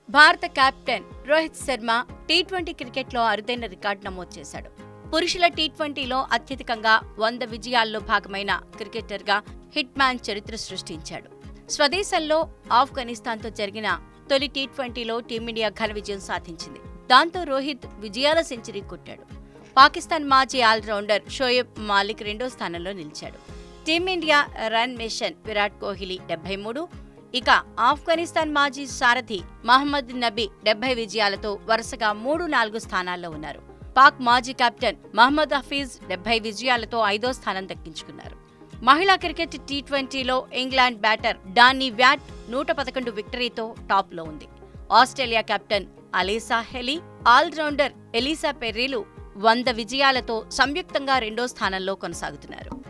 భారత captain Rohit Sharma T twenty క్రికెట్లో అరుదైన రికార్డు నమోదు చేశాడు పురుషుల టీ ట్వంటీలో అత్యధికంగా వంద విజయాల్లో భాగమైన క్రికెటర్గా హిట్ మ్యాన్ చరిత్ర సృష్టించాడు స్వదేశంలో ఆఫ్ఘనిస్తాన్తో జరిగిన తొలి టీ ట్వంటీలో టీమిండియా ఘన విజయం సాధించింది దాంతో రోహిత్ విజయాల సెంచరీ కొట్టాడు పాకిస్తాన్ మాజీ ఆల్రౌండర్ షోయబ్ మాలిక్ రెండో స్థానంలో నిలిచాడు team India run machine Virat Kohli డెబ్బై మూడు ఇక ఆఫ్ఘనిస్తాన్ మాజీ సారథి మహమ్మద్ నబీ డెబ్బై విజయాలతో వరుసగా మూడు నాలుగు స్థానాల్లో ఉన్నారు పాక్ మాజీ కెప్టెన్ మహమ్మద్ హఫీజ్ డెబ్బై విజయాలతో ఐదో స్థానం దక్కించుకున్నారు మహిళా క్రికెట్ టీ ట్వంటీలో ఇంగ్లాండ్ బ్యాటర్ డానీ వ్యాట్ నూట పదకొండు విక్టరీతో టాప్లో ఉంది Australia captain Alyssa Healy all rounder Ellyse పెర్రీలు వంద విజయాలతో సంయుక్తంగా రెండో స్థానంలో కొనసాగుతున్నారు